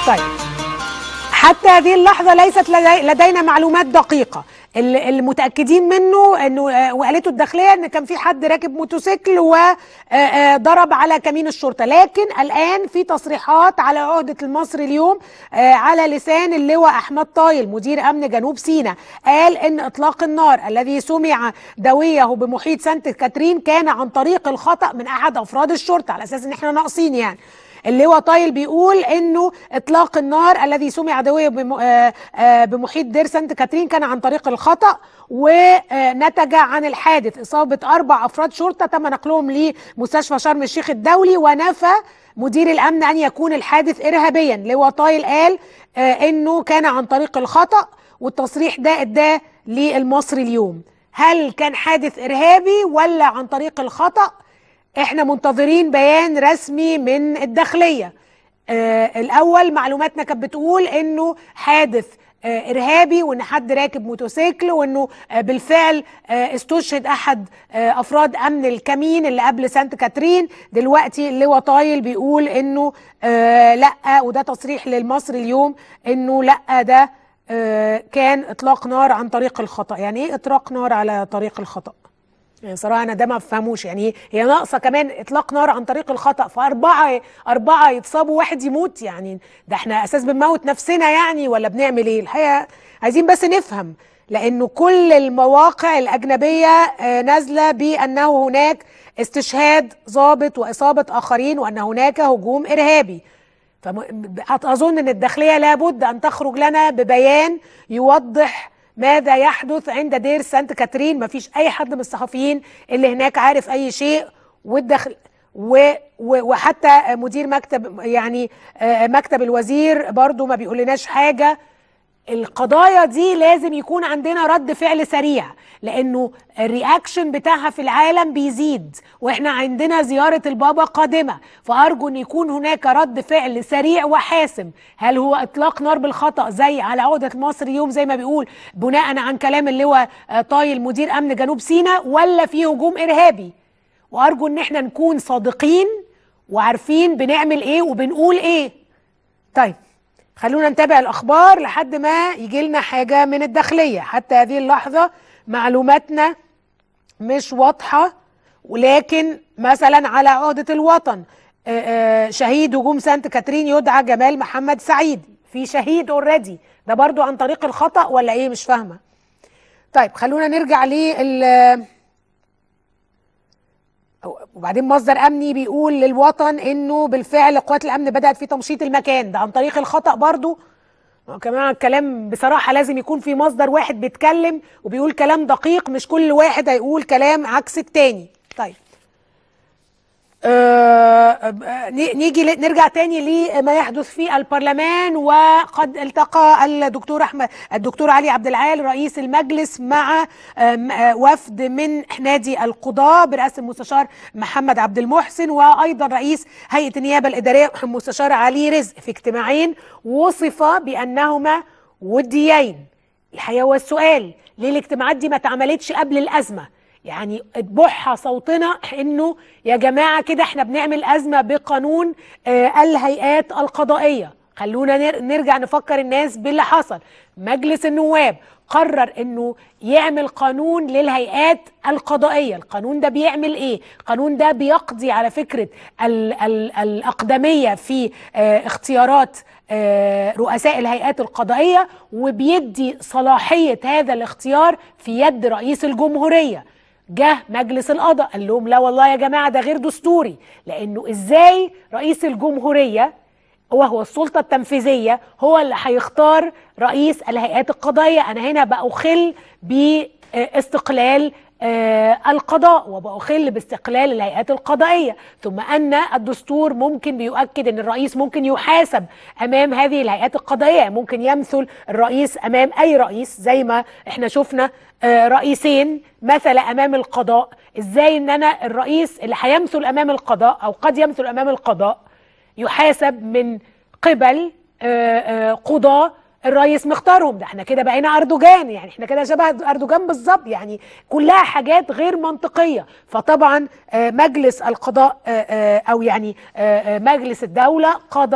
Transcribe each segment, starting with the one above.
طيب حتى هذه اللحظة ليست لدي لدينا معلومات دقيقة ال- المتأكدين منه انه آه، وقالته الداخلية ان كان في حد راكب موتوسيكل وضرب على كمين الشرطة لكن الآن في تصريحات على عهدة المصري اليوم آه، على لسان اللواء أحمد طايل مدير أمن جنوب سيناء قال ان إطلاق النار الذي سمع دويه بمحيط سانت كاترين كان عن طريق الخطأ من أحد أفراد الشرطة على أساس ان احنا ناقصين يعني اللواء طايل بيقول انه اطلاق النار الذي سمع دويه بم- آه، آه، بمحيط دير سانت كاترين كان عن طريق الخطا ونتج عن الحادث اصابه اربع افراد شرطه تم نقلهم لمستشفى شرم الشيخ الدولي ونفى مدير الامن ان يكون الحادث ارهابيا لواء طايل قال آه، انه كان عن طريق الخطا والتصريح ده اداه للمصري اليوم هل كان حادث ارهابي ولا عن طريق الخطا احنا منتظرين بيان رسمي من الداخليه آه الاول معلوماتنا كانت بتقول انه حادث آه ارهابي وان حد راكب موتوسيكل وانه آه بالفعل آه استشهد احد آه افراد امن الكمين اللي قبل سانت كاترين دلوقتي اللواء طايل بيقول انه آه لا وده تصريح للمصري اليوم انه لا ده آه كان اطلاق نار عن طريق الخطا يعني ايه اطلاق نار على طريق الخطا يعني صراحة أنا ده ما بفهموش يعني هي ناقصة كمان إطلاق نار عن طريق الخطأ فأربعة أربعة يتصابوا واحد يموت يعني ده إحنا أساس بنموت نفسنا يعني ولا بنعمل إيه؟ الحقيقة عايزين بس نفهم لأنه كل المواقع الأجنبية آه، نازلة بأنه هناك استشهاد ضابط وإصابة آخرين وأن هناك هجوم إرهابي فأظن أن الداخلية لابد أن تخرج لنا ببيان يوضح ماذا يحدث عند دير سانت كاترين مفيش أي حد من الصحفيين اللي هناك عارف أي شيء والداخل و و وحتى مدير مكتب يعني آه، مكتب الوزير برضو ما بيقولناش حاجة القضايا دي لازم يكون عندنا رد فعل سريع لانه الرياكشن بتاعها في العالم بيزيد واحنا عندنا زياره البابا قادمه فارجو ان يكون هناك رد فعل سريع وحاسم هل هو اطلاق نار بالخطا زي على عقده مصر اليوم زي ما بيقول بناء عن كلام اللواء آه، طايل مدير امن جنوب سيناء ولا في هجوم ارهابي وارجو ان احنا نكون صادقين وعارفين بنعمل ايه وبنقول ايه طيب خلونا نتابع الاخبار لحد ما يجي لنا حاجه من الداخليه حتى هذه اللحظه معلوماتنا مش واضحه ولكن مثلا على عهده الوطن آه، آه، شهيد هجوم سانت كاترين يدعى جمال محمد سعيد في شهيد اوريدي ده برضو عن طريق الخطا ولا ايه مش فاهمه طيب خلونا نرجع لل وبعدين مصدر امني بيقول للوطن انه بالفعل قوات الامن بدات في تمشيط المكان ده عن طريق الخطا برضو ما هو كمان الكلام بصراحه لازم يكون في مصدر واحد بيتكلم وبيقول كلام دقيق مش كل واحد هيقول كلام عكس التاني طيب آه، آه، نيجي ل- نرجع تاني لما يحدث في البرلمان وقد التقى الدكتور احمد الدكتور علي عبد العال رئيس المجلس مع آم، آه، وفد من نادي القضاة برئاسة المستشار محمد عبد المحسن وايضا رئيس هيئة النيابة الادارية المستشار علي رزق في اجتماعين وصف بانهما وديين الحقيقه هو السؤال ليه الاجتماعات دي ما اتعملتش قبل الازمه يعني اتبح صوتنا انه يا جماعه كده احنا بنعمل ازمه بقانون آه الهيئات القضائيه خلونا نر- نرجع نفكر الناس باللي حصل مجلس النواب قرر انه يعمل قانون للهيئات القضائيه القانون ده بيعمل ايه القانون ده بيقضي على فكره ال ال الاقدميه في آه اختيارات آه، رؤساء الهيئات القضائيه وبيدي صلاحيه هذا الاختيار في يد رئيس الجمهوريه جه مجلس القضاء قال لهم لا والله يا جماعه ده غير دستوري لانه ازاي رئيس الجمهوريه وهو السلطه التنفيذيه هو اللي هيختار رئيس الهيئات القضائيه انا هنا باخل باستقلال آه، القضاء وبأخل باستقلال الهيئات القضائية ثم أن الدستور ممكن بيؤكد أن الرئيس ممكن يحاسب أمام هذه الهيئات القضائية ممكن يمثل الرئيس أمام أي رئيس زي ما احنا شفنا آه، رئيسين مثل أمام القضاء إزاي أن أنا الرئيس اللي هيمثل أمام القضاء أو قد يمثل أمام القضاء يحاسب من قبل آه، آه، قضاة الرئيس مختارهم ده احنا كده بقينا اردوجان يعني احنا كده شبه اردوجان بالظبط يعني كلها حاجات غير منطقيه فطبعا آه، مجلس القضاء آه، آه، او يعني آه، آه، مجلس الدوله قضى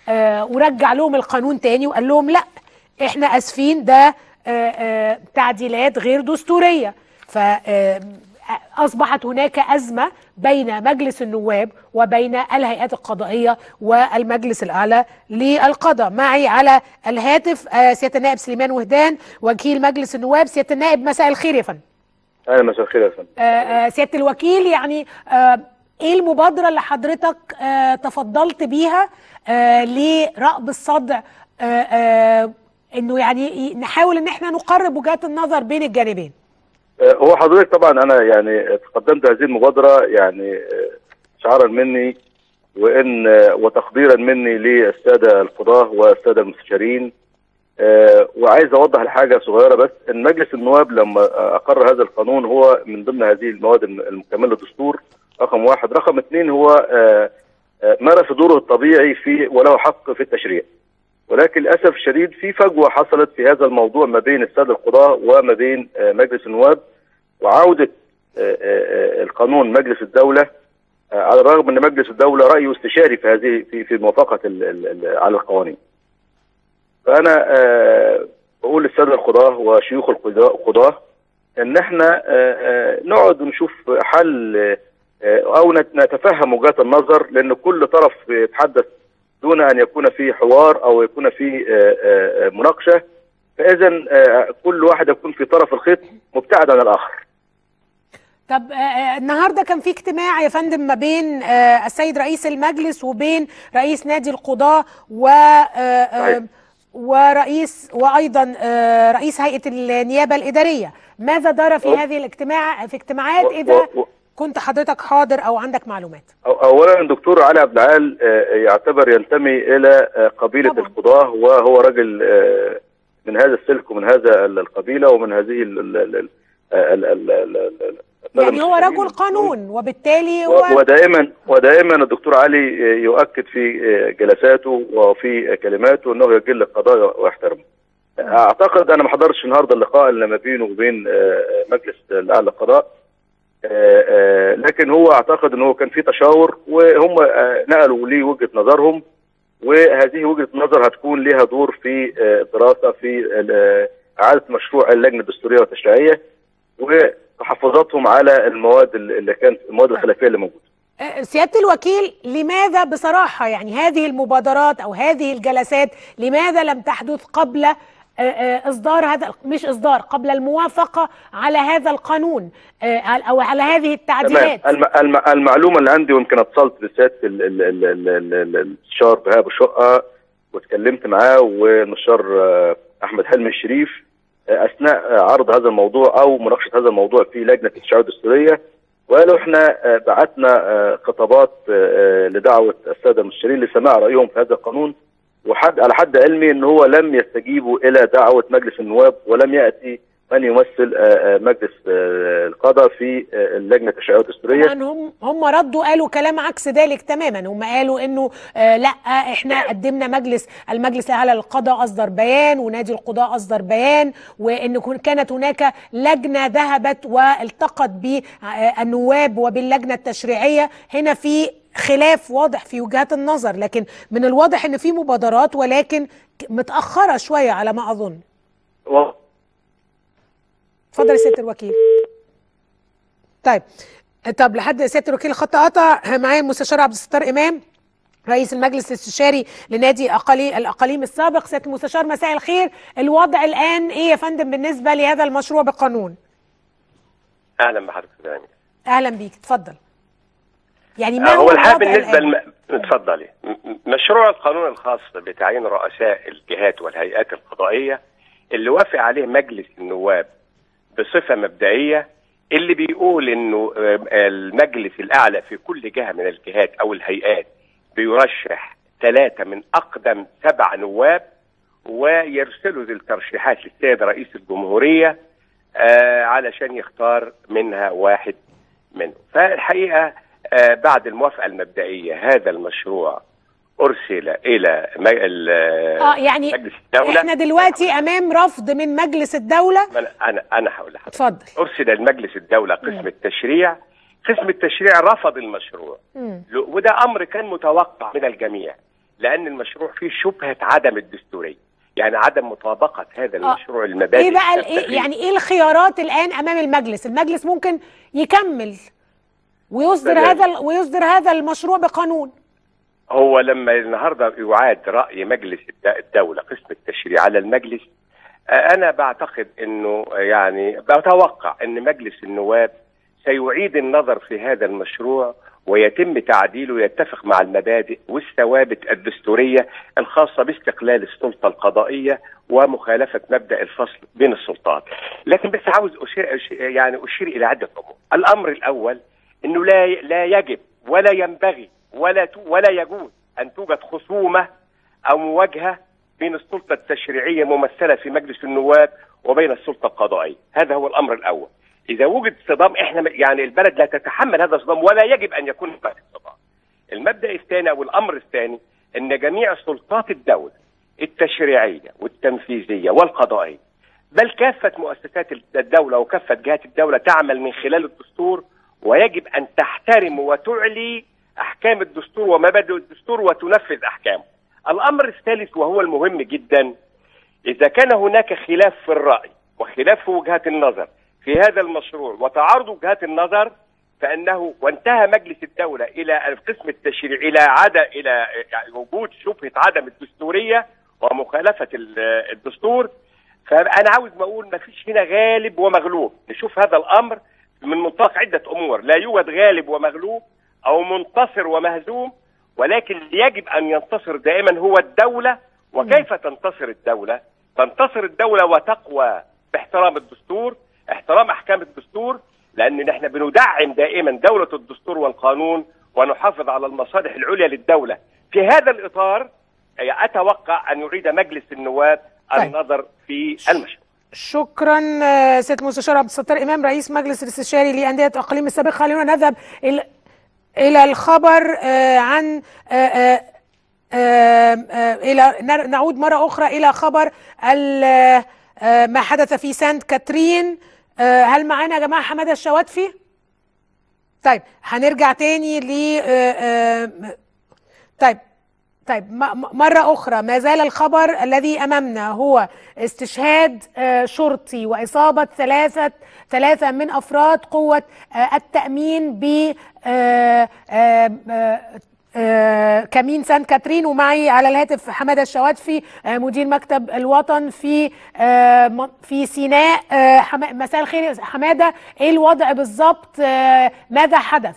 آه ورجع لهم القانون تاني وقال لهم لا احنا اسفين ده آه آه تعديلات غير دستوريه ف آه اصبحت هناك ازمه بين مجلس النواب وبين الهيئات القضائيه والمجلس الاعلى للقضاء معي على الهاتف آه سياده النائب سليمان وهدان وكيل مجلس النواب سياده النائب مساء الخير يا فندم اهلا مساء الخير يا فندم آه، آه، سياده الوكيل يعني آه، ايه المبادره اللي حضرتك آه، تفضلت بيها آه، لرأب الصدع آه، آه، انه يعني ي- نحاول ان احنا نقرب وجهات النظر بين الجانبين آه، هو حضرتك طبعا انا يعني تقدمت هذه المبادره يعني آه، شعارا مني وان آه، وتقديرا مني للساده القضاه والساده المستشارين آه، وعايز اوضح الحاجه صغيره بس ان مجلس النواب لما آه، اقر هذا القانون هو من ضمن هذه المواد الم- المكمله للدستور رقم واحد رقم اثنين هو آه، آه، مارس دوره الطبيعي في وله حق في التشريع ولكن للاسف الشديد في فجوه حصلت في هذا الموضوع ما بين الساده القضاه وما بين آه، مجلس النواب وعوده آه، آه، آه، القانون مجلس الدوله آه، على الرغم ان مجلس الدوله رايه استشاري في هذه في في موافقه ال- ال- ال- على القوانين. فانا آه، بقول للساده القضاه وشيوخ القضاء القضاه ان احنا آه، آه، نقعد ونشوف حل آه، او نت- نتفهم وجهات النظر لان كل طرف يتحدث دون ان يكون في حوار او يكون في آه، آه، آه، مناقشه فاذا آه، كل واحد يكون في طرف الخيط مبتعد عن الاخر. طب آه، آه، النهارده كان في اجتماع يا فندم ما بين آه، السيد رئيس المجلس وبين رئيس نادي القضاة و آه، آه، صحيح. ورئيس وايضا آه، رئيس هيئة النيابة الإدارية ماذا دار في أو- هذه الاجتماع في اجتماعات و- إذا و- و- كنت حضرتك حاضر أو عندك معلومات أو- اولا الدكتور علي عبد العال آه، يعتبر ينتمي الى آه، قبيله طبعا. القضاه وهو رجل آه، من هذا السلك ومن هذا ال- القبيله ومن هذه ال- ال- ال- ال- ال- ال- ال- ال- يعني هو المسلمين. رجل قانون وبالتالي و- هو ودائما ودائما الدكتور علي يؤكد في جلساته وفي كلماته انه يجل القضاء ويحترمه. اعتقد انا ما حضرتش النهارده اللقاء اللي ما بينه وبين آه، مجلس الاعلى للقضاء آه، آه، لكن هو اعتقد ان هو كان في تشاور وهم آه، نقلوا ليه وجهه نظرهم وهذه وجهه النظر هتكون لها دور في آه، الدراسه في آه، اعاده مشروع اللجنه الدستوريه والتشريعيه وتحفظاتهم على المواد اللي كانت المواد الخلافيه اللي موجوده. آه، سيادة الوكيل لماذا بصراحة يعني هذه المبادرات أو هذه الجلسات لماذا لم تحدث قبل آه، آه، إصدار هذا مش إصدار قبل الموافقة على هذا القانون آه، أو على هذه تمام التعديلات الم... الم... المعلومه اللي عندي ويمكن اتصلت بسياده ال- ال- ال- ال- ال- ال- المستشار بهاء ابو شقه واتكلمت معاه والمستشار آه، احمد حلمي الشريف آه، اثناء آه، عرض هذا الموضوع او مناقشه هذا الموضوع في لجنه التشريع الدستوريه وقالوا احنا آه، بعتنا آه، خطابات آه، آه، لدعوه الساده المستشارين لسماع رايهم في هذا القانون وحد على حد علمي ان هو لم يستجيبوا الى دعوه مجلس النواب ولم ياتي من يمثل آه، آه، مجلس آه، القضاء في آه، اللجنه التشريعيه الدستوريه طبعا هم هم ردوا قالوا كلام عكس ذلك تماما هم قالوا انه آه لا احنا قدمنا مجلس المجلس الاعلى للقضاء اصدر بيان ونادي القضاء اصدر بيان وان كن- كانت هناك لجنه ذهبت والتقت بالنواب وباللجنه التشريعيه هنا في خلاف واضح في وجهات النظر لكن من الواضح ان في مبادرات ولكن ك- متاخره شويه على ما اظن و- اتفضل يا سياده الوكيل طيب طب لحد سياده الوكيل خط قطع معايا المستشار عبد الستار امام رئيس المجلس الاستشاري لنادي أقالي الاقاليم السابق سياده المستشار مساء الخير الوضع الان ايه يا فندم بالنسبه لهذا المشروع بالقانون اهلا بحضرتك يا أمير. اهلا بيك اتفضل يعني ما آه، هو هو الحقيقه الوضع بالنسبه الآن؟ لم... اتفضلي م- م- مشروع القانون الخاص بتعيين رؤساء الجهات والهيئات القضائيه اللي وافق عليه مجلس النواب بصفه مبدئيه اللي بيقول انه آه، المجلس الاعلى في كل جهه من الجهات او الهيئات بيرشح ثلاثه من اقدم سبع نواب ويرسلوا ذي الترشيحات للسيد رئيس الجمهوريه آه علشان يختار منها واحد منه فالحقيقه آه بعد الموافقه المبدئيه هذا المشروع ارسل الى م- ال- اه يعني مجلس الدوله احنا دلوقتي امام رفض من مجلس الدوله ما أنا- انا انا هقول لحضرتك اتفضل ارسل لمجلس الدوله قسم التشريع قسم التشريع رفض المشروع مم. ل- وده امر كان متوقع من الجميع لان المشروع فيه شبهه عدم الدستوريه يعني عدم مطابقه هذا المشروع المبادئ ايه بقى ال- التنفيذية. إيه يعني ايه الخيارات الان امام المجلس المجلس ممكن يكمل ويصدر تمام. هذا ال- ويصدر هذا المشروع بقانون هو لما النهارده يعاد راي مجلس الد- الدوله قسم التشريع على المجلس آه، انا بعتقد انه آه، يعني بتوقع ان مجلس النواب سيعيد النظر في هذا المشروع ويتم تعديله يتفق مع المبادئ والثوابت الدستوريه الخاصه باستقلال السلطه القضائيه ومخالفه مبدا الفصل بين السلطات. لكن بس عاوز أشير أشير- يعني اشير الى عده امور. الامر الاول انه لا لا يجب ولا ينبغي ولا تو- ولا يجوز ان توجد خصومه او مواجهه بين السلطه التشريعيه ممثله في مجلس النواب وبين السلطه القضائيه، هذا هو الامر الاول. اذا وجد صدام احنا يعني البلد لا تتحمل هذا الصدام ولا يجب ان يكون هناك صدام. المبدا الثاني او الامر الثاني ان جميع سلطات الدوله التشريعيه والتنفيذيه والقضائيه بل كافه مؤسسات الدوله وكافه جهات الدوله تعمل من خلال الدستور ويجب ان تحترم وتعلي احكام الدستور ومبادئ الدستور وتنفذ احكامه. الامر الثالث وهو المهم جدا اذا كان هناك خلاف في الراي وخلاف في وجهات النظر في هذا المشروع وتعارض وجهات النظر فانه وانتهى مجلس الدوله الى القسم التشريعي الى عدا الى يعني وجود شبهه عدم الدستوريه ومخالفه ال- الدستور فانا عاوز ما اقول ما فيش هنا غالب ومغلوب نشوف هذا الامر من منطلق عده امور لا يوجد غالب ومغلوب او منتصر ومهزوم ولكن يجب ان ينتصر دائما هو الدوله وكيف تنتصر الدوله؟ تنتصر الدوله وتقوى باحترام الدستور، احترام احكام الدستور لان نحن بندعم دائما دوله الدستور والقانون ونحافظ على المصالح العليا للدوله. في هذا الاطار اتوقع ان يعيد مجلس النواب طيب. النظر في المشروع. شكرا آه، سيد مستشار عبد الستار امام رئيس مجلس الاستشاري لانديه اقليم السابق خلينا نذهب الى الى الخبر آه، عن آه، آه، آه، آه، الى نر- نعود مره اخرى الى خبر ال- آه، ما حدث في سانت كاترين آه، هل معانا يا جماعه حماده الشواتفي؟ طيب هنرجع تاني ل آه، آه، طيب طيب م- م- مرة أخرى ما زال الخبر الذي أمامنا هو استشهاد آه، شرطي وإصابة ثلاثة ثلاثة من أفراد قوة آه، التأمين ب آه، آه، آه، آه، كمين سان كاترين ومعي على الهاتف حماده الشواتفي آه، مدير مكتب الوطن في آه، م- في سيناء آه، حما- مساء الخير يا حماده ايه الوضع بالظبط آه، ماذا حدث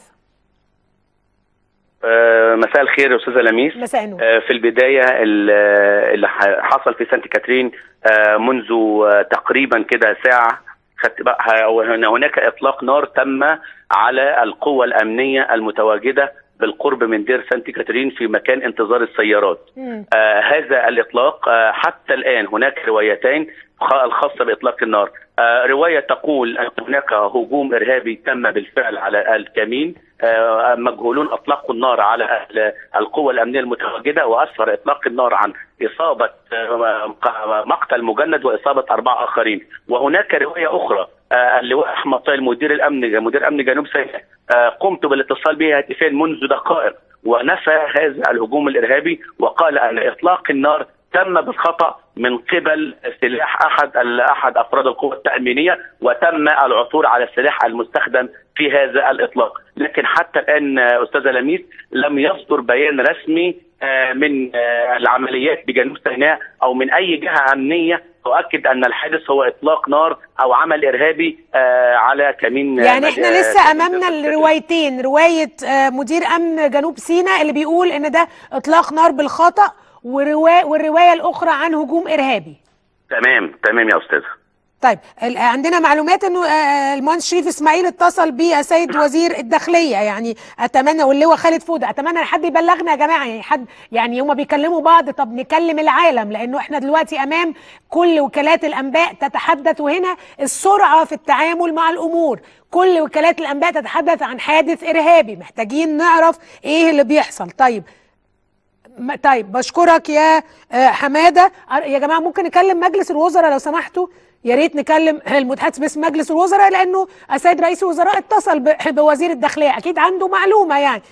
آه، مساء الخير يا استاذه لميس مساء النور آه، في البدايه ال- آه، اللي ح- حصل في سانت كاترين آه، منذ آه، تقريبا كده ساعه خدت بقى ه- هنا- هناك اطلاق نار تم على القوه الامنيه المتواجده بالقرب من دير سانت كاترين في مكان انتظار السيارات مم. آه هذا الاطلاق آه حتى الان هناك روايتين خ- الخاصه باطلاق النار آه روايه تقول ان هناك هجوم ارهابي تم بالفعل على الكمين آه مجهولون اطلقوا النار على ال- القوى الامنيه المتواجده واسفر اطلاق النار عن اصابه آه ق- مقتل مجند واصابه اربعه اخرين وهناك روايه اخرى آه اللواء احمد طايل مدير الامن مدير امن جنوب سيناء آه قمت بالاتصال به هاتفيا منذ دقائق ونفى هذا الهجوم الارهابي وقال ان اطلاق النار تم بالخطا من قبل سلاح احد احد افراد القوى التامينيه وتم العثور على السلاح المستخدم في هذا الاطلاق، لكن حتى الان آه، استاذه لميس لم يصدر بيان رسمي آه، من آه، العمليات بجنوب سيناء او من اي جهه امنيه تؤكد ان الحادث هو اطلاق نار او عمل ارهابي آه، على كمين آه، يعني احنا مد- لسه آه، امامنا كمين الروايتين روايه آه، مدير امن جنوب سيناء اللي بيقول ان ده اطلاق نار بالخطا وروايه والروايه الاخرى عن هجوم ارهابي تمام تمام يا استاذه طيب ال- عندنا معلومات انه آه، المهندس شريف اسماعيل اتصل بالسيد وزير الداخليه يعني اتمنى واللواء خالد فوده اتمنى ان حد يبلغنا يا جماعه يعني حد يعني هما بيكلموا بعض طب نكلم العالم لانه احنا دلوقتي امام كل وكالات الانباء تتحدث وهنا السرعه في التعامل مع الامور كل وكالات الانباء تتحدث عن حادث ارهابي محتاجين نعرف ايه اللي بيحصل طيب م- طيب بشكرك يا آه، حماده أر- يا جماعه ممكن نكلم مجلس الوزراء لو سمحتوا يا ريت نكلم المتحدث باسم مجلس الوزراء لانه السيد رئيس الوزراء اتصل ب- بوزير الداخليه اكيد عنده معلومه يعني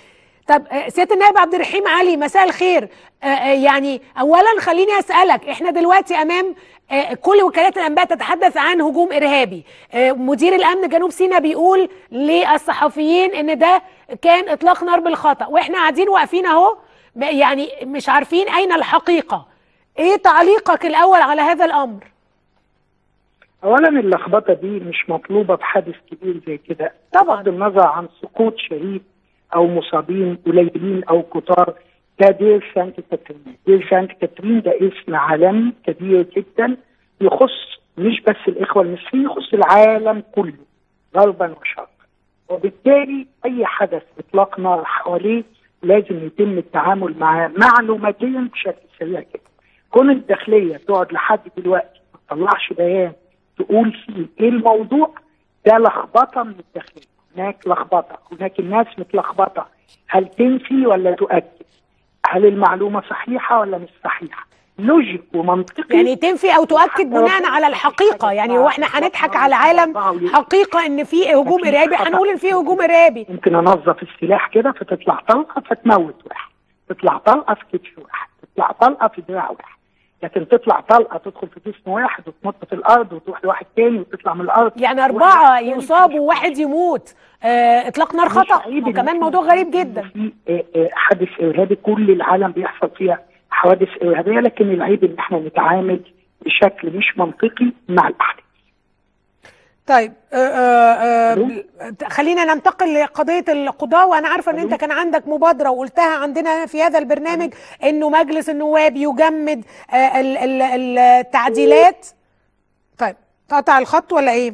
طب آه، سياده النائب عبد الرحيم علي مساء الخير آه، آه، يعني اولا خليني اسالك احنا دلوقتي امام آه، كل وكالات الانباء تتحدث عن هجوم ارهابي آه، مدير الامن جنوب سيناء بيقول للصحفيين ان ده كان اطلاق نار بالخطا واحنا قاعدين واقفين اهو ب- يعني مش عارفين اين الحقيقه ايه تعليقك الاول على هذا الامر اولا اللخبطه دي مش مطلوبه في حادث كبير زي كده طبعاً. بغض النظر عن سقوط شهيد او مصابين قليلين او كتار ده دير سانت كاترين دير سانت كاترين ده اسم عالمي كبير جدا يخص مش بس الاخوه المصريين يخص العالم كله غربا وشرقا وبالتالي اي حدث اطلاق نار حواليه لازم يتم التعامل معاه معلوماتيا بشكل سريع جدا كون الداخليه تقعد لحد دلوقتي ما تطلعش بيان تقول فيه ايه الموضوع ده لخبطه من الداخليه هناك لخبطه هناك الناس متلخبطه هل تنفي ولا تؤكد هل المعلومه صحيحه ولا مش صحيحه لوجيك ومنطقي يعني تنفي او تؤكد بناء على الحقيقه يعني هو احنا هنضحك على عالم حقيقه ان في هجوم ارهابي هنقول ان في هجوم ارهابي ممكن انظف السلاح كده فتطلع طلقه فتموت واحد تطلع طلقه في كتف واحد تطلع طلقه في دراع واحد لكن تطلع طلقه تدخل في جسم واحد وتنط في الارض وتروح لواحد تاني وتطلع من الارض يعني أربعة يصابوا وواحد يموت آه إطلاق نار مش خطأ عيب إن وكمان إحنا موضوع غريب نقول جدا في آه، آه، حادث ارهابي كل العالم بيحصل فيها حوادث ارهابيه لكن العيب ان احنا نتعامل بشكل مش منطقي مع الاحداث طيب آه آه آه خلينا ننتقل لقضية القضاء وأنا عارفة أن أنت كان عندك مبادرة وقلتها عندنا في هذا البرنامج أنه مجلس النواب يجمد آه ال- ال- التعديلات طيب قطع الخط ولا إيه؟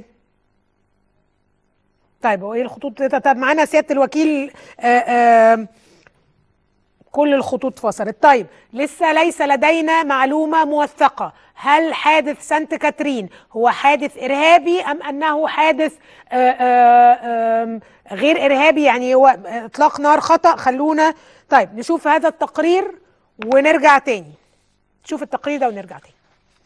طيب هو إيه الخطوط طب معانا سيادة الوكيل آه آه كل الخطوط فصلت طيب لسه ليس لدينا معلومة موثقة هل حادث سانت كاترين هو حادث إرهابي أم أنه حادث آه، آه، آم، غير إرهابي يعني هو إطلاق نار خطأ خلونا طيب نشوف هذا التقرير ونرجع تاني نشوف التقرير ده ونرجع تاني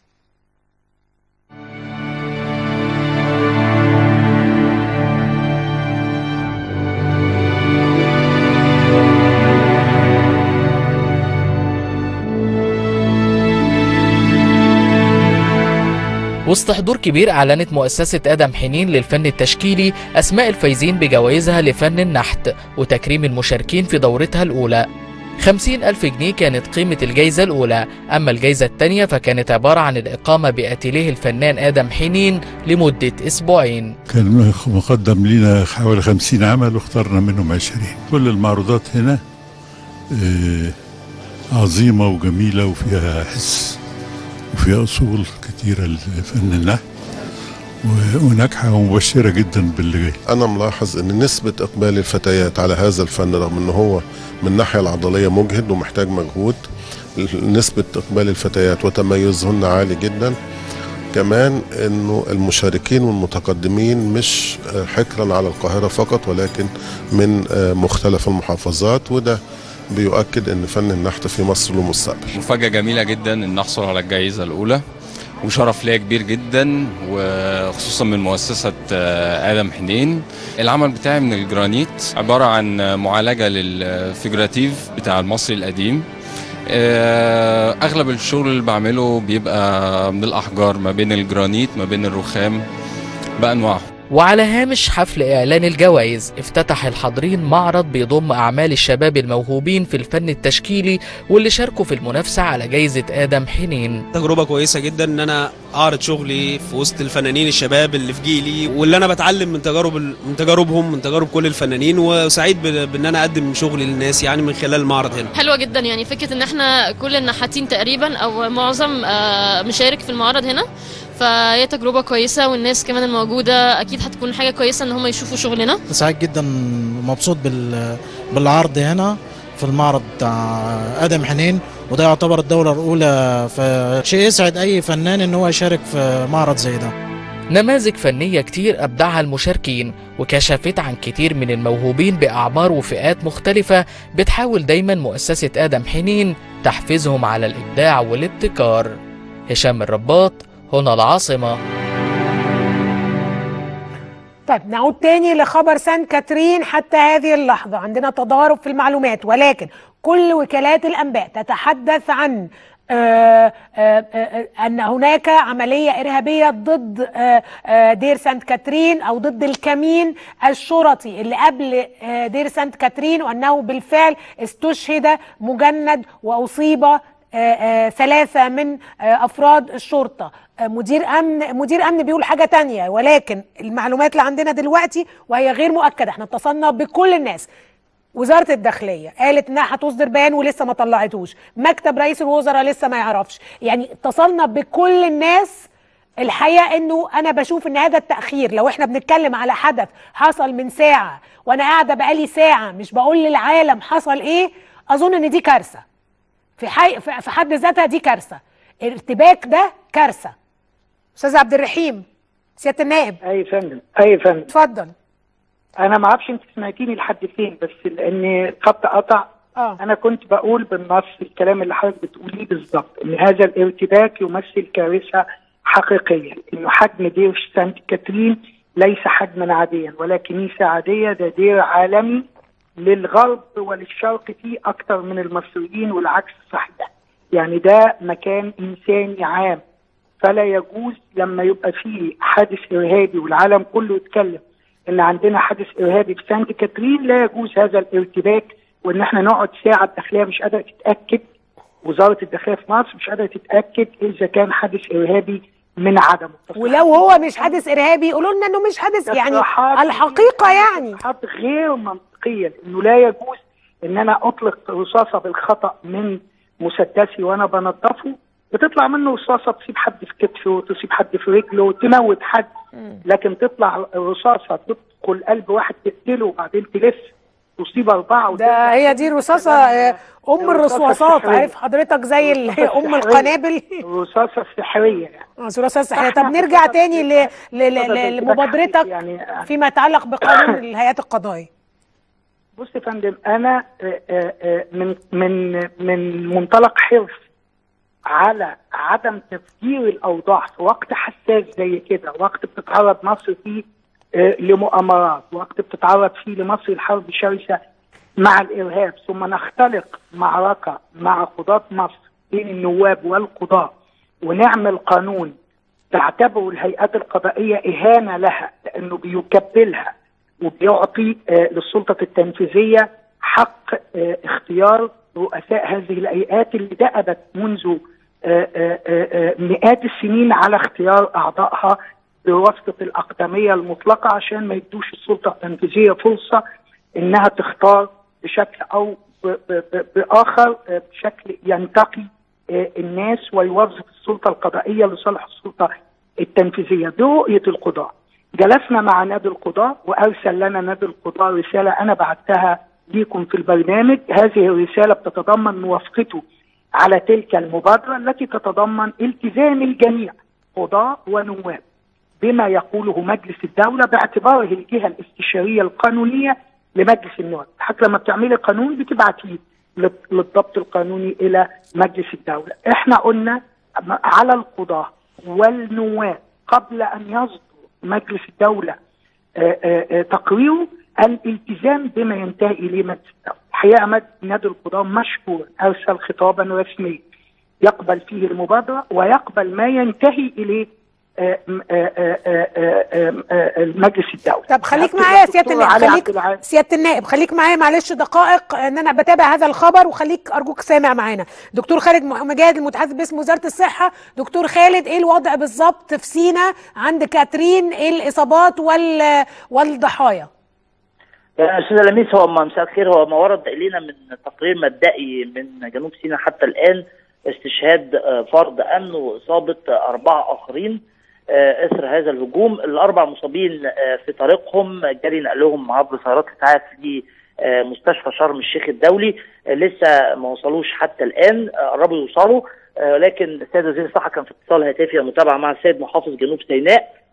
وسط حضور كبير أعلنت مؤسسة آدم حنين للفن التشكيلي أسماء الفايزين بجوائزها لفن النحت وتكريم المشاركين في دورتها الأولى خمسين ألف جنيه كانت قيمة الجايزة الأولى أما الجايزة الثانية فكانت عبارة عن الإقامة بأتيليه الفنان آدم حنين لمدة أسبوعين كان مقدم لنا حوالي خمسين عمل واخترنا منهم عشرين كل المعروضات هنا آه، عظيمة وجميلة وفيها حس وفيها أصول كتيرة لفن النحت و- وناجحة ومبشرة جدا باللي جاي انا ملاحظ ان نسبه اقبال الفتيات على هذا الفن رغم ان هو من الناحيه العضليه مجهد ومحتاج مجهود نسبه اقبال الفتيات وتميزهن عالي جدا كمان انه المشاركين والمتقدمين مش آه، حكرا على القاهره فقط ولكن من آه، مختلف المحافظات وده بيؤكد ان فن النحت في مصر له مستقبل مفاجأة جميلة جدا ان احصل على الجائزة الاولى وشرف ليا كبير جدا وخصوصا من مؤسسة آه، آدم حنين العمل بتاعي من الجرانيت عبارة عن معالجة للفيجراتيف بتاع المصري القديم آه، اغلب الشغل اللي بعمله بيبقى من الاحجار ما بين الجرانيت ما بين الرخام بانواعه وعلى هامش حفل إعلان الجوائز افتتح الحاضرين معرض بيضم أعمال الشباب الموهوبين في الفن التشكيلي واللي شاركوا في المنافسة على جائزة آدم حنين تجربة كويسة جدا ان انا اعرض شغلي في وسط الفنانين الشباب اللي في جيلي واللي انا بتعلم من تجارب من تجاربهم من تجارب كل الفنانين وسعيد ب- بان انا اقدم شغلي للناس يعني من خلال المعرض هنا حلوه جدا يعني فكره ان احنا كل النحاتين تقريبا او معظم آه، مشارك في المعرض هنا فهي تجربة كويسة والناس كمان الموجودة أكيد هتكون حاجة كويسة إن هم يشوفوا شغلنا سعيد جدا ومبسوط بال بالعرض هنا في المعرض بتاع ادم حنين وده يعتبر الدوله الاولى فشيء يسعد اي فنان ان هو يشارك في معرض زي ده نماذج فنية كتير أبدعها المشاركين وكشفت عن كتير من الموهوبين بأعمار وفئات مختلفة بتحاول دايما مؤسسة آدم حنين تحفيزهم على الإبداع والابتكار هشام الرباط هنا العاصمة طيب نعود تاني لخبر سان كاترين حتى هذه اللحظة عندنا تضارب في المعلومات ولكن كل وكالات الأنباء تتحدث عن آه، آه، آه، أن هناك عملية إرهابية ضد آه، آه، دير سانت كاترين أو ضد الكمين الشرطي اللي قبل آه، دير سانت كاترين وأنه بالفعل استشهد مجند وأصيب آه، آه، ثلاثة من آه، أفراد الشرطة آه، مدير أمن مدير أمن بيقول حاجة تانية ولكن المعلومات اللي عندنا دلوقتي وهي غير مؤكدة احنا اتصلنا بكل الناس وزارة الداخلية قالت انها هتصدر بيان ولسه ما طلعتوش مكتب رئيس الوزراء لسه ما يعرفش يعني اتصلنا بكل الناس الحقيقة انه انا بشوف ان هذا التأخير لو احنا بنتكلم على حدث حصل من ساعة وانا قاعدة بقالي ساعة مش بقول للعالم حصل ايه اظن ان دي كارثة في حي... في في حد ذاتها دي كارثة الارتباك ده كارثة استاذ عبد الرحيم سيادة النائب اي فندم اي فندم اتفضل انا ما اعرفش انت سمعتيني لحد فين بس لان الخط قطع اه انا كنت بقول بالنص الكلام اللي حضرتك بتقوليه بالظبط ان هذا الارتباك يمثل كارثه حقيقيه انه حجم دير سانت كاترين ليس حجما عاديا ولا كنيسه عاديه ده دير عالمي للغرب وللشرق فيه اكثر من المصريين والعكس صحيح يعني ده مكان انساني عام فلا يجوز لما يبقى فيه حادث ارهابي والعالم كله يتكلم ان عندنا حادث ارهابي في سانت كاترين لا يجوز هذا الارتباك وان احنا نقعد ساعه الداخليه مش قادره تتاكد وزاره الداخليه في مصر مش قادره تتاكد اذا كان حادث ارهابي من عدمه ولو هو مش حادث ارهابي يقولوا لنا انه مش حادث يعني تصريحات- الحقيقه يعني تصريحات غير منطقيه انه لا يجوز ان انا اطلق رصاصه بالخطا من مسدسي وانا بنظفه بتطلع منه رصاصه تصيب حد في كتفه وتصيب حد في رجله وتموت حد لكن تطلع رصاصه تدخل قلب واحد تقتله وبعدين تلف تصيب اربعه ده هي دي رصاصه آه، ام الرصاصة الرصاصات السحرية. عارف حضرتك زي ال- الرصاصة ام السحرية. القنابل الرصاصه السحريه يعني آه، رصاصه سحريه طب فإحنا نرجع بصدد- تاني ل- ل- ل- بصدد ل- انتباه لمبادرتك حقيقي يعني فيما يتعلق بقانون الهيئات القضائيه بص يا فندم انا آه، آه، آه، من من من منطلق حرص على عدم تفجير الاوضاع في وقت حساس زي كده وقت بتتعرض مصر فيه آه، لمؤامرات وقت بتتعرض فيه لمصر لحرب شرسه مع الارهاب ثم نختلق معركه مع قضاه مصر بين النواب والقضاه ونعمل قانون تعتبره الهيئات القضائيه اهانه لها لانه بيكبلها وبيعطي آه، للسلطه التنفيذيه حق آه، اختيار رؤساء هذه الهيئات اللي دأبت منذ آه، آه، آه، مئات السنين على اختيار اعضائها بواسطه الاقدميه المطلقه عشان ما يدوش السلطه التنفيذيه فرصه انها تختار بشكل او ب- ب- ب- باخر آه، بشكل ينتقي آه، الناس ويوظف السلطه القضائيه لصالح السلطه التنفيذيه دي رؤيه القضاء جلسنا مع نادي القضاء وارسل لنا نادي القضاء رساله انا بعتها ليكم في البرنامج هذه الرساله بتتضمن موافقته على تلك المبادره التي تتضمن التزام الجميع قضاء ونواب بما يقوله مجلس الدوله باعتباره الجهه الاستشاريه القانونيه لمجلس النواب حتى لما بتعملي قانون بتبعتيه لل- للضبط القانوني الى مجلس الدوله احنا قلنا على القضاه والنواب قبل ان يصدر مجلس الدوله آه، آه، آه، تقريره الالتزام بما ينتهي اليه مجلس الدوله الحقيقه مد- نادي القضاه مشكور ارسل خطابا رسميا يقبل فيه المبادره ويقبل ما ينتهي اليه آه، م- آه، آه، آه، آه، آه، مجلس الدوله طب خليك أكد معايا يا سياده الدكتور النائب علي خليك عبد العال. سياده النائب خليك معايا معلش دقائق ان انا بتابع هذا الخبر وخليك ارجوك سامع معانا دكتور خالد م- مجاهد المتحدث باسم وزاره الصحه دكتور خالد ايه الوضع بالظبط في سينا عند كاترين ايه الاصابات وال والضحايا يا استاذ لميس هو ما مساء الخير هو ما ورد الينا من تقرير مبدئي من جنوب سيناء حتى الان استشهاد آه، فرد امن واصابه آه، اربعه اخرين آه، اثر هذا الهجوم الاربع مصابين آه، في طريقهم جري نقلهم عبر سيارات اسعاف لمستشفى شرم الشيخ الدولي آه، لسه ما وصلوش حتى الان آه، قربوا يوصلوا آه، لكن السيد وزير الصحه كان في اتصال هاتفي ومتابعه مع السيد محافظ جنوب سيناء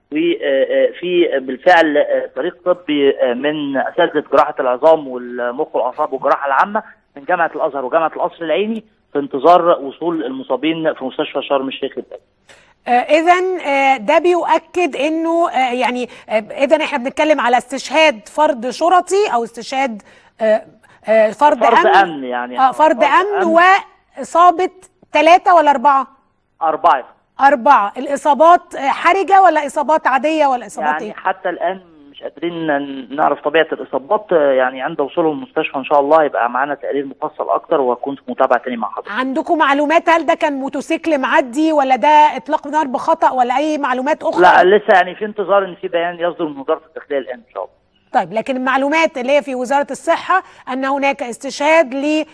وفي بالفعل آه، فريق طبي آه، من اساتذه جراحه العظام والمخ والاعصاب والجراحه العامه من جامعه الازهر وجامعه القصر العيني في انتظار وصول المصابين في مستشفى شرم الشيخ الدولي. اذا ده بيؤكد انه آه، يعني اذا احنا بنتكلم على استشهاد فرد شرطي او استشهاد آه، آه، فرد, فرد امن أمن يعني. اه فرد فرد امن أمن. واصابه ثلاثه ولا اربعه أربعة اربعه الاصابات آه، حرجه ولا اصابات عاديه ولا اصابات يعني ايه حتى الآن مش قادرين ن- نعرف طبيعة الإصابات آه، يعني عند وصولهم المستشفى إن شاء الله يبقى معانا تقرير مفصل أكتر وهكون في متابعة تاني مع حضرتك عندكم معلومات هل ده كان موتوسيكل معدي ولا ده اطلاق نار بخطا ولا اي معلومات اخرى لا لسه يعني في انتظار إن في بيان يصدر من وزارة الداخلية الآن إن شاء الله طيب لكن المعلومات اللي هي في وزارة الصحة أن هناك استشهاد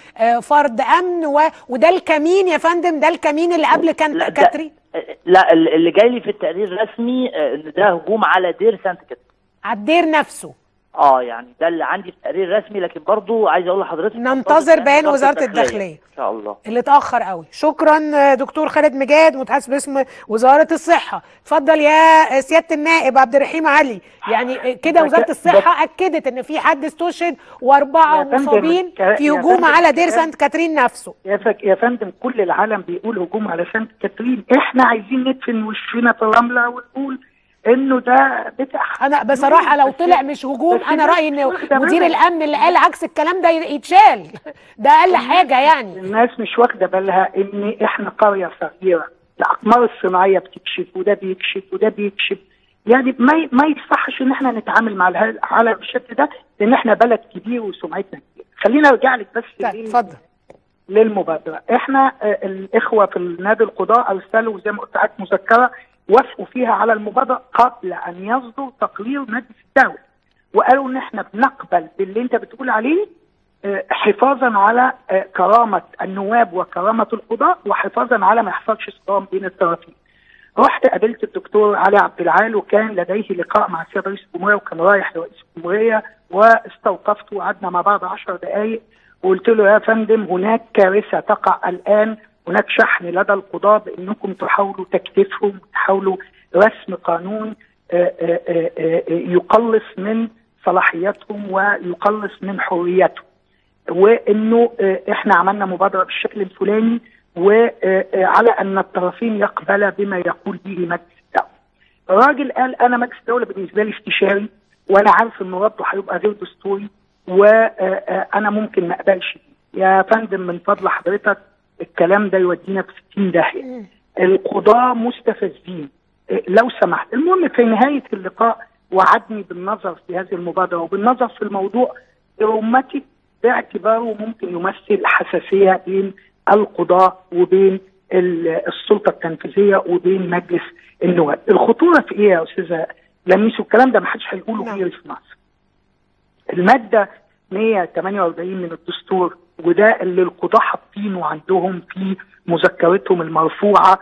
لفرد أمن و... وده الكمين يا فندم ده الكمين اللي قبل كان لا، ده- كاترين لا ال- اللي جاي لي في التقرير الرسمي آه، إن ده هجوم على دير سانت كاترين على الدير نفسه اه يعني ده اللي عندي في التقرير الرسمي لكن برضو عايز اقول لحضرتك ننتظر بيان وزارة الداخلية ان شاء الله اللي اتأخر قوي شكرا دكتور خالد مجاد متحدث باسم وزارة الصحة اتفضل يا سيادة النائب عبد الرحيم علي يعني كده بك- وزارة الصحة أكدت أن في حد استشهد وأربعة يا فندم، مصابين ك- في يا هجوم فندم، على دير كلام- سانت كاترين نفسه يا فك... يا فندم كل العالم بيقول هجوم على سانت كاترين احنا عايزين ندفن وشنا في الرمله ونقول انه ده بتاع انا بصراحه لو بس- طلع مش هجوم بس انا الناس رايي ان واخدة مدير بالها. الامن اللي قال عكس الكلام ده يتشال ده اقل حاجه يعني الناس مش واخده بالها ان احنا قريه صغيره الاقمار الصناعيه بتكشف وده بيكشف وده بيكشف يعني ما ي- ما يصحش ان احنا نتعامل مع الها- العالم بالشكل ده لان احنا بلد كبير وسمعتنا كبيره خلينا ارجع لك بس طيب لل- اتفضل للمبادره احنا آه، الاخوه في النادي القضاء ارسلوا زي ما قلت لحضرتك مذكره وافقوا فيها على المبادره قبل ان يصدر تقرير مجلس الدوله وقالوا ان احنا بنقبل باللي انت بتقول عليه آه، حفاظا على آه، كرامه النواب وكرامه القضاء وحفاظا على ما يحصلش صدام بين الطرفين. رحت قابلت الدكتور علي عبد العال وكان لديه لقاء مع السيد رئيس الجمهوريه وكان رايح لرئيس الجمهوريه واستوقفته وقعدنا مع بعض 10 دقائق وقلت له يا فندم هناك كارثه تقع الان هناك شحن لدى القضاة بانكم تحاولوا تكتفهم تحاولوا رسم قانون آه، آه، آه، آه، يقلص من صلاحياتهم ويقلص من حريتهم وانه آه، احنا عملنا مبادره بالشكل الفلاني وعلى ان الطرفين يقبل بما يقول به مجلس الدوله. الراجل قال انا مجلس الدوله بالنسبه لي استشاري وانا عارف ان رده هيبقى غير دستوري وانا ممكن ما اقبلش بيه. يا فندم من فضل حضرتك الكلام ده يودينا في 60 داهيه. القضاه مستفزين آه، لو سمحت المهم في نهايه اللقاء وعدني بالنظر في هذه المبادره وبالنظر في الموضوع برمتي باعتباره ممكن يمثل حساسيه بين القضاء وبين ال- السلطه التنفيذيه وبين مجلس النواب. الخطوره في ايه يا استاذه لميس والكلام ده ما حدش هيقوله غيري في مصر. الماده 148 من الدستور وده اللي القضاة حاطينه عندهم في مذكرتهم المرفوعة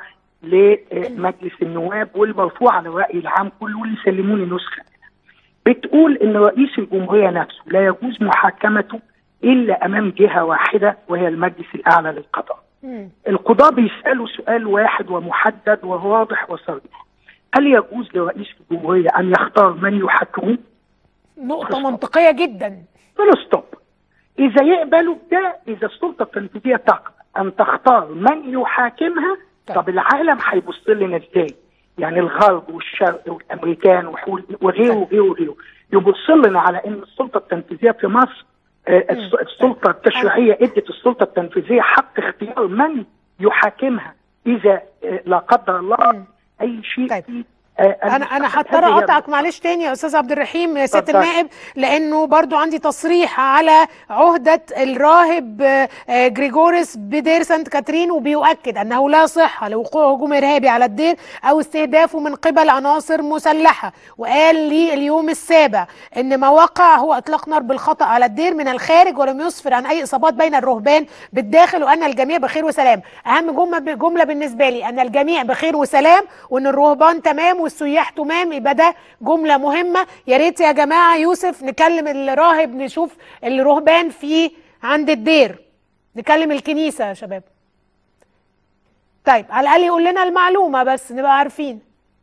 لمجلس النواب والمرفوعة للرأي العام كله واللي سلموني نسخة منها. بتقول ان رئيس الجمهورية نفسه لا يجوز محاكمته الا امام جهة واحدة وهي المجلس الاعلى للقضاء. القضاة بيسألوا سؤال واحد ومحدد وواضح وصريح. هل يجوز لرئيس الجمهورية ان يختار من يحاكمه؟ نقطه منطقيه جدا فول ستوب اذا يقبلوا ده اذا السلطه التنفيذيه تقبل ان تختار من يحاكمها طب العالم هيبص لنا ازاي؟ يعني الغرب والشرق والامريكان وحول وغيره وغيره وغيره يبص لنا على ان السلطه التنفيذيه في مصر آه، الس- السلطه التشريعيه ادت السلطه التنفيذيه حق اختيار من يحاكمها اذا آه، لا قدر الله اي شيء في آه، انا انا هضطر هذه هي اقطعك معلش تاني يا استاذ عبد الرحيم يا سياده اتفضل. النائب لانه برضو عندي تصريح على عهده الراهب آه، آه، جريجوريس بدير سانت كاترين وبيؤكد انه لا صحه لوقوع هجوم ارهابي على الدير او استهدافه من قبل عناصر مسلحه وقال لي اليوم السابع ان ما وقع هو اطلاق نار بالخطا على الدير من الخارج ولم يسفر عن اي اصابات بين الرهبان بالداخل وان الجميع بخير وسلام اهم جمله جمله بالنسبه لي ان الجميع بخير وسلام وان الرهبان تمام والسياح تمام يبقى ده جمله مهمه يا ريت يا جماعه يوسف نكلم الراهب نشوف الرهبان في عند الدير نكلم الكنيسه يا شباب طيب على الاقل يقول لنا المعلومه بس نبقى عارفين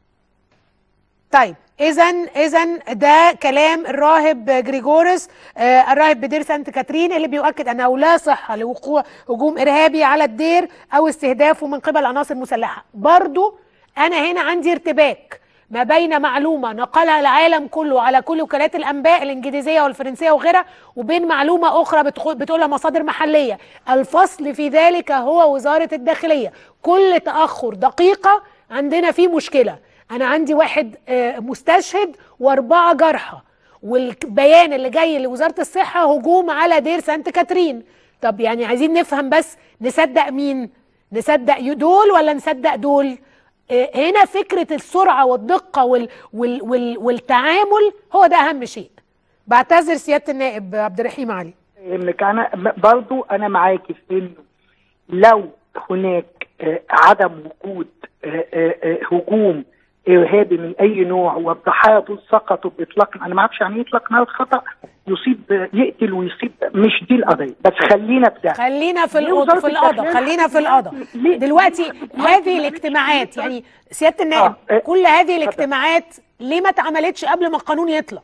طيب اذا اذا ده كلام الراهب جريجوريس آه الراهب بدير سانت كاترين اللي بيؤكد انه لا صحه لوقوع هجوم ارهابي على الدير او استهدافه من قبل عناصر مسلحه برضو انا هنا عندي ارتباك ما بين معلومه نقلها العالم كله على كل وكالات الانباء الانجليزيه والفرنسيه وغيرها وبين معلومه اخرى بتخ- بتقولها مصادر محليه الفصل في ذلك هو وزاره الداخليه كل تاخر دقيقه عندنا فيه مشكله انا عندي واحد آه، مستشهد واربعه جرحى والبيان اللي جاي لوزاره الصحه هجوم على دير سانت كاترين طب يعني عايزين نفهم بس نصدق مين نصدق دول ولا نصدق دول آه، هنا فكره السرعه والدقه وال وال وال والتعامل هو ده اهم شيء بعتذر سياده النائب عبد الرحيم علي انك انا برضو انا معاكي في انه لو هناك آه، عدم وجود آه، آه، آه، هجوم ارهابي من اي نوع والضحايا دول سقطوا باطلاق انا ما اعرفش يعني ايه اطلاق نار خطا يصيب يقتل ويصيب مش دي القضيه بس خلينا في ده خلينا في ليه القضاء وزارة في القضاء الداخلية خلينا في القضاء ليه- دلوقتي هذه الاجتماعات يعني سياده النائب كل هذه الاجتماعات ليه ما اتعملتش قبل ما القانون يطلع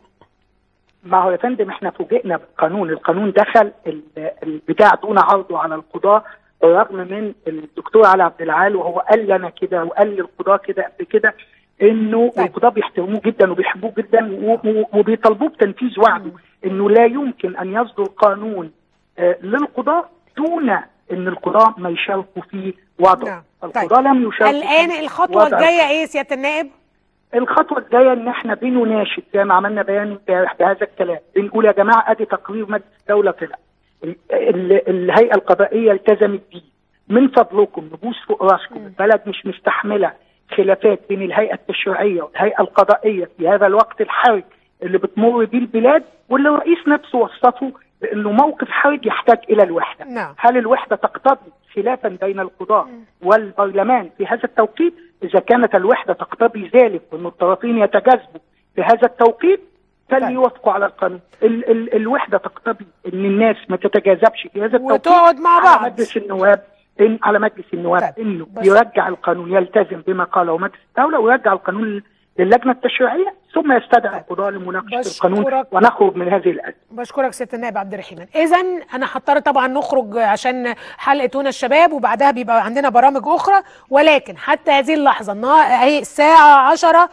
ما هو يا فندم احنا فوجئنا بالقانون، القانون دخل ال- البتاع دون عرضه على القضاة بالرغم من الدكتور علي عبد العال وهو قال لنا كده وقال للقضاة كده قبل كده انه القضاة بيحترموه جدا وبيحبوه جدا و- و- وبيطالبوه بتنفيذ وعده انه لا يمكن ان يصدر قانون آه، للقضاة دون ان القضاة ما يشاركوا في وضعه. القضاة لم يشاركوا الان في الخطوه وضع الجايه ايه سياده النائب الخطوه الجايه ان احنا بنناشد زي ما عملنا بيان امبارح بهذا الكلام بنقول يا جماعه ادي تقرير مجلس الدوله طلع ال- ال- الهيئه القضائيه التزمت بيه من فضلكم نبوس فوق راسكم البلد مش مستحمله خلافات بين الهيئه التشريعيه والهيئه القضائيه في هذا الوقت الحرج اللي بتمر بيه البلاد واللي الرئيس نفسه وصفه بانه موقف حرج يحتاج الى الوحده نعم هل الوحده تقتضي خلافا بين القضاة والبرلمان في هذا التوقيت إذا كانت الوحدة تقتضي ذلك وأن الطرفين يتجاذبوا في هذا التوقيت فليوافقوا على القانون ال ال الوحدة تقتضي أن الناس ما تتجاذبش في هذا التوقيت وتقعد مع بعض. على مجلس النواب إن على مجلس النواب انه يرجع القانون يلتزم بما قاله مجلس الدوله ويرجع القانون للجنه التشريعيه ثم يستدعي القضاء لمناقشه القانون بشكرك. ونخرج من هذه الازمه بشكرك سياده النائب عبد الرحيم اذا انا هضطر طبعا نخرج عشان حلقه هنا الشباب وبعدها بيبقى عندنا برامج اخرى ولكن حتى هذه اللحظه النهار اهي الساعه 10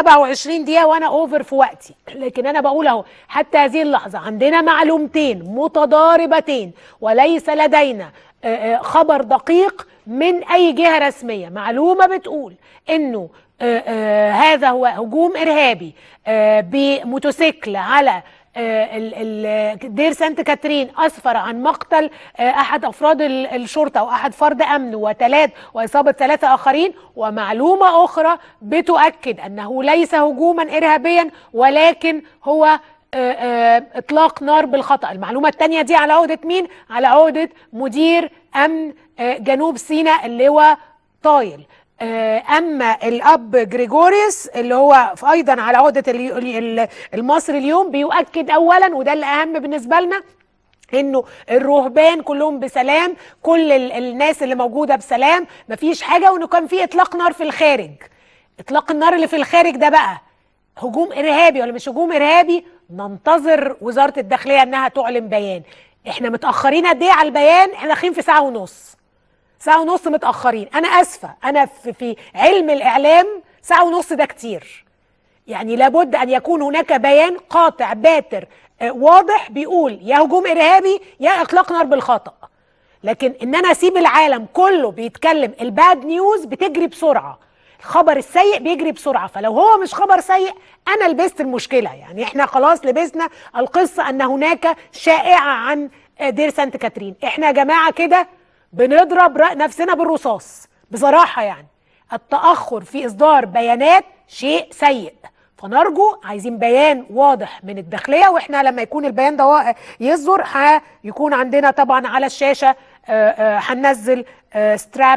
27 دقيقه وانا اوفر في وقتي لكن انا بقول اهو حتى هذه اللحظه عندنا معلومتين متضاربتين وليس لدينا آه، آه، خبر دقيق من اي جهه رسميه معلومه بتقول انه آه، آه، هذا هو هجوم ارهابي آه، بموتوسيكل على آه، ال- ال- دير سانت كاترين اسفر عن مقتل آه، احد افراد ال- الشرطه او احد فرد امن وثلاث واصابه ثلاثه اخرين ومعلومه اخرى بتؤكد انه ليس هجوما ارهابيا ولكن هو آه، آه، اطلاق نار بالخطا المعلومه الثانيه دي على عهده مين على عهده مدير امن آه، جنوب سيناء اللي هو طايل آه، اما الاب جريجوريوس اللي هو في- ايضا على عهده اليو- ال- المصري اليوم بيؤكد اولا وده الاهم بالنسبه لنا انه الرهبان كلهم بسلام كل ال- الناس اللي موجوده بسلام مفيش حاجه وانه كان في اطلاق نار في الخارج اطلاق النار اللي في الخارج ده بقى هجوم ارهابي ولا مش هجوم ارهابي ننتظر وزاره الداخليه انها تعلن بيان احنا متاخرين قد ايه على البيان احنا داخلين في ساعه ونص ساعه ونص متاخرين انا اسفه انا في, في علم الاعلام ساعه ونص ده كتير يعني لابد ان يكون هناك بيان قاطع باتر آه، واضح بيقول يا هجوم ارهابي يا اطلاق نار بالخطا لكن ان انا اسيب العالم كله بيتكلم الباد نيوز بتجري بسرعه الخبر السيء بيجري بسرعه فلو هو مش خبر سيء انا لبست المشكله يعني احنا خلاص لبسنا القصه ان هناك شائعه عن آه، دير سانت كاترين احنا يا جماعه كده بنضرب رأ- نفسنا بالرصاص بصراحه يعني التاخر في اصدار بيانات شيء سيء فنرجو عايزين بيان واضح من الداخليه واحنا لما يكون البيان ده وا- يصدر هيكون عندنا طبعا على الشاشه آه، آه، هننزل آه، ستراب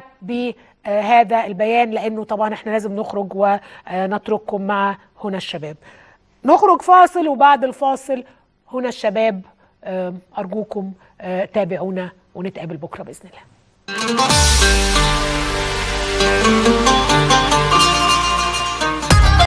بهذا البيان لانه طبعا احنا لازم نخرج ونترككم مع هنا الشباب نخرج فاصل وبعد الفاصل هنا الشباب آه، ارجوكم آه، تابعونا ونتقابل بكره باذن الله